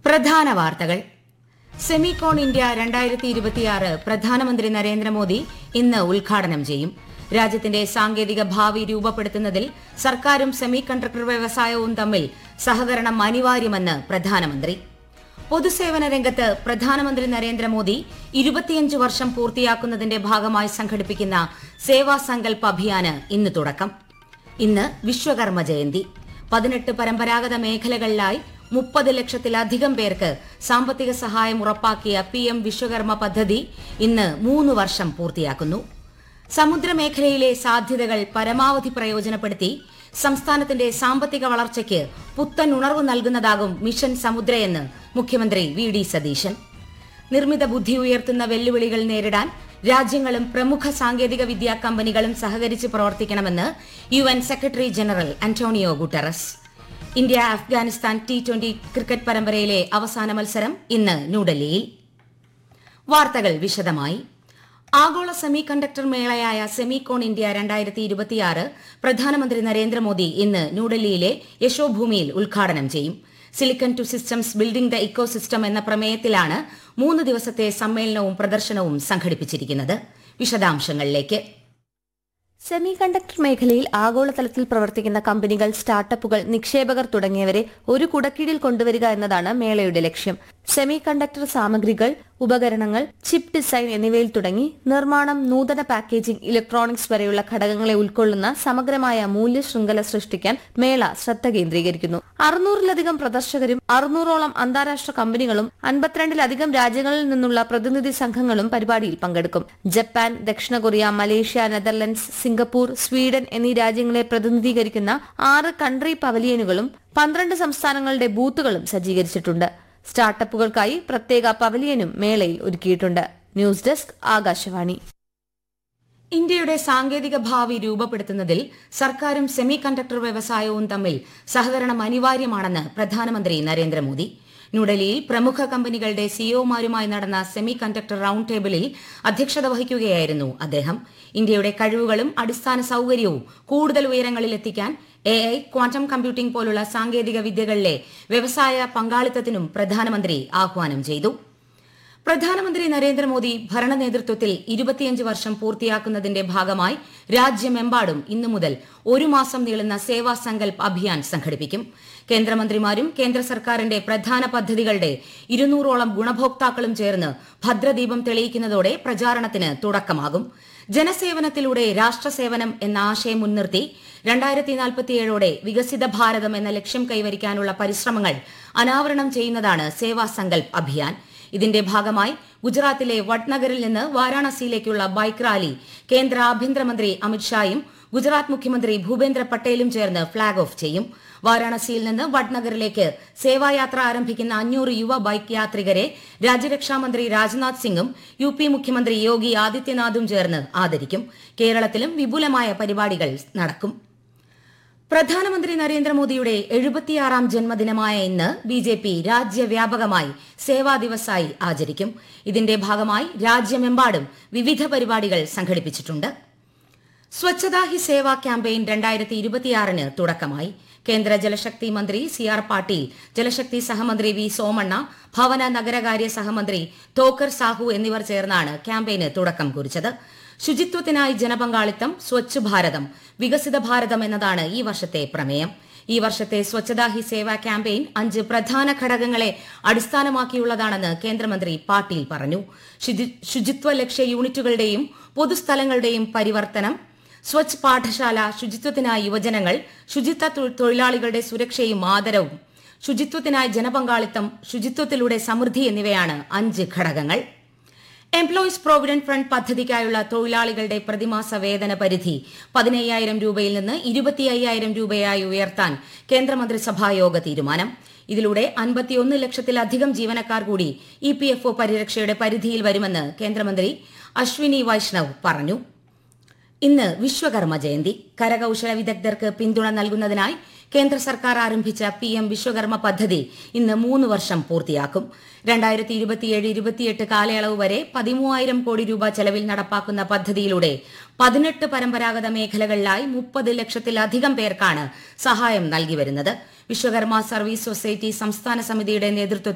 പ്രധാന വാർത്തകൾ Semicon India രണ്ടായിരത്തി ഇരുപത്തിയാറ് പ്രധാനമന്ത്രി നരേന്ദ്രമോദി ഇന്ന് ഉദ്ഘാടനം ചെയ്യും രാജ്യത്തിന്റെ സാങ്കേതിക ഭാവി രൂപപ്പെടുത്തുന്നതിൽ സർക്കാരും സെമി കണ്ടക്ടർ വ്യവസായവും തമ്മിൽ സഹകരണം അനിവാര്യമെന്ന് പ്രധാനമന്ത്രി പൊതുസേവന രംഗത്ത് പ്രധാനമന്ത്രി നരേന്ദ്രമോദി ഇരുപത്തിയഞ്ച് വർഷം പൂർത്തിയാക്കുന്നതിന്റെ ഭാഗമായി സംഘടിപ്പിക്കുന്ന സേവാ സങ്കൽപ് അഭിയാന് ഇന്ന് തുടക്കം ഇന്ന് വിശ്വകർമ്മ ജയന്തി പതിനെട്ട് പരമ്പരാഗത മേഖലകളിലായി മുപ്പത് ലക്ഷത്തിലധികം പേർക്ക് സാമ്പത്തിക സഹായം ഉറപ്പാക്കിയ പി എം വിശ്വകർമ്മ പദ്ധതി ഇന്ന് മൂന്ന് വർഷം പൂർത്തിയാക്കുന്നു സമുദ്രമേഖലയിലെ സാധ്യതകൾ പരമാവധി പ്രയോജനപ്പെടുത്തി സംസ്ഥാനത്തിന്റെ സാമ്പത്തിക വളർച്ചയ്ക്ക് പുത്തൻ ഉണർവ് നൽകുന്നതാകും മിഷൻ സമുദ്രയെന്ന് മുഖ്യമന്ത്രി വി ഡി സതീശൻ നിർമ്മിത ബുദ്ധി ഉയർത്തുന്ന വെല്ലുവിളികൾ നേരിടാൻ രാജ്യങ്ങളും പ്രമുഖ സാങ്കേതിക വിദ്യാ കമ്പനികളും സഹകരിച്ച് പ്രവർത്തിക്കണമെന്ന് U N secretary general Antonio Guterres India Afghanistan T twenty cricket പരമ്പരയിലെ അവസാന മത്സരം ഇന്ന് ന്യൂഡൽഹിയിൽ വാർത്തകൾ വിശദമായി ആഗോള സെമി കണ്ടക്ടർ മേളയായ സെമികോൺ ഇന്ത്യ രണ്ടായിരത്തി ഇരുപത്തിയാറ് പ്രധാനമന്ത്രി നരേന്ദ്രമോദി ഇന്ന് ന്യൂഡൽഹിയിലെ യശോഭൂമിയിൽ ഉദ്ഘാടനം ചെയ്യും silicon to systems building the ecosystem എന്ന പ്രമേയത്തിലാണ് മൂന്ന് ദിവസത്തെ സമ്മേളനവും പ്രദർശനവും സംഘടിപ്പിച്ചിരിക്കുന്നത് വിശദാംശങ്ങളിലേക്ക് സെമി കണ്ടക്ടർ മേഖലയിൽ ആഗോളതലത്തിൽ പ്രവർത്തിക്കുന്ന കമ്പനികൾ സ്റ്റാർട്ടപ്പുകൾ നിക്ഷേപകർ തുടങ്ങിയവരെ ഒരു കുടക്കീഴിൽ കൊണ്ടുവരിക എന്നതാണ് മേളയുടെ ലക്ഷ്യം സെമി കണ്ടക്ടർ സാമഗ്രികൾ ഉപകരണങ്ങൾ ചിപ്പ് ഡിസൈൻ എന്നിവയിൽ തുടങ്ങി നിർമ്മാണം നൂതന പാക്കേജിംഗ് ഇലക്ട്രോണിക്സ് വരെയുള്ള ഘടകങ്ങളെ ഉൾക്കൊള്ളുന്ന സമഗ്രമായ മൂല്യ ശൃംഖല സൃഷ്ടിക്കാൻ മേള ശ്രദ്ധ കേന്ദ്രീകരിക്കുന്നു അറുന്നൂറിലധികം പ്രദർശകരും അറുന്നൂറോളം അന്താരാഷ്ട്ര കമ്പനികളും അൻപത്തിരണ്ടിലധികം രാജ്യങ്ങളിൽ നിന്നുള്ള പ്രതിനിധി സംഘങ്ങളും പരിപാടിയിൽ പങ്കെടുക്കും ജപ്പാൻ ദക്ഷിണ Korea Malaysia Netherlands Singapore Sweden എന്നീ രാജ്യങ്ങളെ പ്രതിനിധീകരിക്കുന്ന ആറ് കൺട്രി പവലിയനുകളും പന്ത്രണ്ട് സംസ്ഥാനങ്ങളുടെ ബൂത്തുകളും സജ്ജീകരിച്ചിട്ടുണ്ട് സ്റ്റാർട്ടപ്പുകൾക്കായി പ്രത്യേക പവലിയനും മേളയിൽ ഒരുക്കിയിട്ടുണ്ട് ന്യൂസ് ഡെസ്ക് ആകാശവാണി ഇന്ത്യയുടെ സാങ്കേതിക ഭാവി രൂപപ്പെടുത്തുന്നതിൽ സർക്കാരും സെമി കണ്ടക്ടർ വ്യവസായവും തമ്മിൽ സഹകരണം അനിവാര്യമാണെന്ന് പ്രധാനമന്ത്രി നരേന്ദ്രമോദി ന്യൂഡൽഹിയിൽ പ്രമുഖ കമ്പനികളുടെ സിഇഒമാരുമായി നടന്ന സെമി കണ്ടക്ടർ റൌണ്ട് ടേബിളിൽ അധ്യക്ഷത വഹിക്കുകയായിരുന്നു അദ്ദേഹം ഇന്ത്യയുടെ കഴിവുകളും അടിസ്ഥാന സൌകര്യവും കൂടുതൽ ഉയരങ്ങളിൽ എത്തിക്കാൻ എ ഐ ക്വാണ്ടം കമ്പ്യൂട്ടിംഗ് പോലുള്ള സാങ്കേതിക വിദ്യകളിലെ വ്യവസായ പങ്കാളിത്തത്തിനും പ്രധാനമന്ത്രി ആഹ്വാനം ചെയ്തു പ്രധാനമന്ത്രി നരേന്ദ്രമോദി ഭരണ നേതൃത്വത്തിൽ ഇരുപത്തിയഞ്ച് വർഷം പൂർത്തിയാക്കുന്നതിന്റെ ഭാഗമായി രാജ്യമെമ്പാടും ഇന്നു മുതൽ ഒരു മാസം നീളുന്ന സേവാ സങ്കൽപ് അഭിയാൻ സംഘടിപ്പിക്കും കേന്ദ്രമന്ത്രിമാരും കേന്ദ്ര സർക്കാരിന്റെ പ്രധാന പദ്ധതികളുടെ ഇരുന്നൂറോളം ഗുണഭോക്താക്കളും ചേർന്ന് ഭദ്രദീപം തെളിയിക്കുന്നതോടെ പ്രചാരണത്തിന് തുടക്കമാകും ജനസേവനത്തിലൂടെ രാഷ്ട്രസേവനം എന്ന ആശയം മുൻനിർത്തി രണ്ടായിരത്തി നാൽപ്പത്തിയേഴോടെ വികസിത ഭാരതം എന്ന ലക്ഷ്യം കൈവരിക്കാനുള്ള പരിശ്രമങ്ങൾ അനാവരണം ചെയ്യുന്നതാണ് സേവാ സങ്കൽപ് അഭിയാൻ ഇതിന്റെ ഭാഗമായി ഗുജറാത്തിലെ വഡ്നഗറിൽ നിന്ന് വാരാണസിയിലേക്കുള്ള ബൈക്ക് റാലി കേന്ദ്ര ആഭ്യന്തരമന്ത്രി അമിത്ഷായും ഗുജറാത്ത് മുഖ്യമന്ത്രി ഭൂപേന്ദ്ര പട്ടേലും ചേർന്ന് ഫ്ളാഗ് ഓഫ് ചെയ്യും വാരാണസിയിൽ നിന്ന് വഡ്നഗറിലേക്ക് സേവായാത്ര ആരംഭിക്കുന്ന അഞ്ഞൂറ് യുവ ബൈക്ക് യാത്രികരെ രാജ്യരക്ഷാമന്ത്രി രാജ്നാഥ് സിംഗും യു പി മുഖ്യമന്ത്രി യോഗി ആദിത്യനാഥും ചേർന്ന് ആദരിക്കും കേരളത്തിലും വിപുലമായ പരിപാടികൾ നടക്കും പ്രധാനമന്ത്രി നരേന്ദ്രമോദിയുടെ എഴുപത്തിയാറാം ജന്മദിനമായ ഇന്ന് ബി ജെ പി രാജ്യവ്യാപകമായി സേവാ ദിവസായി ആചരിക്കും ഇതിന്റെ ഭാഗമായി രാജ്യമെമ്പാടും വിവിധ പരിപാടികൾ സംഘടിപ്പിച്ചിട്ടുണ്ട് സ്വച്ഛതാ ഹി സേവ ക്യാമ്പയിൻ രണ്ടായിരത്തി ഇരുപത്തിയാറിന് തുടക്കമായി കേന്ദ്ര ജലശക്തി മന്ത്രി സി ആർ പാട്ടീൽ ജലശക്തി സഹമന്ത്രി വി സോമണ്ണ ഭവന നഗരകാര്യ സഹമന്ത്രി തോക്കർ സാഹു എന്നിവർ ചേർന്നാണ് ക്യാമ്പയിന് തുടക്കം കുറിച്ചത് ശുചിത്വത്തിനായി ജനപങ്കാളിത്തം സ്വച്ഛ് ഭാരതം വികസിത ഭാരതം എന്നതാണ് ഈ വർഷത്തെ പ്രമേയം ഈ വർഷത്തെ സ്വച്ഛതാ ഹി സേവ ക്യാമ്പയിൻ അഞ്ച് പ്രധാന ഘടകങ്ങളെ അടിസ്ഥാനമാക്കിയുള്ളതാണെന്ന് കേന്ദ്രമന്ത്രി പാട്ടീൽ പറഞ്ഞു ശുചിത്വ ലക്ഷ്യ യൂണിറ്റുകളുടെയും പൊതുസ്ഥലങ്ങളുടെയും പരിവർത്തനം സ്വച്ഛ് പാഠശാല ശുചിത്വത്തിനായി യുവജനങ്ങൾ ശുചിത്വ തൊഴിലാളികളുടെ സുരക്ഷയും ആദരവും ശുചിത്വത്തിനായി ജനപങ്കാളിത്തം ശുചിത്വത്തിലൂടെ സമൃദ്ധി എന്നിവയാണ് അഞ്ച് ഘടകങ്ങൾ എംപ്ലോയീസ് പ്രോവിഡന്റ് ഫണ്ട് പദ്ധതിക്കായുള്ള തൊഴിലാളികളുടെ പ്രതിമാസ വേതന പരിധി പതിനയ്യായിരം രൂപയിൽ നിന്ന് ഇരുപത്തി അയ്യായിരം രൂപയായി ഉയർത്താൻ കേന്ദ്രമന്ത്രിസഭാ യോഗ തീരുമാനം ഇതിലൂടെ അൻപത്തിയൊന്ന് ലക്ഷത്തിലധികം ജീവനക്കാർ കൂടി ഇ പി എഫ് ഒ പരിരക്ഷയുടെ പരിധിയിൽ വരുമെന്ന് കേന്ദ്രമന്ത്രി അശ്വിനി വൈഷ്ണവ് പറഞ്ഞു ഇന്ന് വിശ്വകർമ്മ ജയന്തി കരകൌശല വിദഗ്ധർക്ക് പിന്തുണ നൽകുന്നതിനായി കേന്ദ്ര സർക്കാർ ആരംഭിച്ച പി എം വിശ്വകർമ്മ പദ്ധതി ഇന്ന് മൂന്ന് വർഷം പൂർത്തിയാക്കും രണ്ടായിരത്തി ഇരുപത്തിയേഴ് ഇരുപത്തിയെട്ട് കാലയളവ് വരെ പതിമൂവായിരം കോടി രൂപ ചെലവിൽ നടപ്പാക്കുന്ന പദ്ധതിയിലൂടെ പതിനെട്ട് പരമ്പരാഗത മേഖലകളിലായി മുപ്പത് ലക്ഷത്തിലധികം പേർക്കാണ് സഹായം നൽകി വരുന്നത് വിശ്വകർമ്മ സർവീസ് സൊസൈറ്റി സംസ്ഥാന സമിതിയുടെ നേതൃത്വത്തിൽ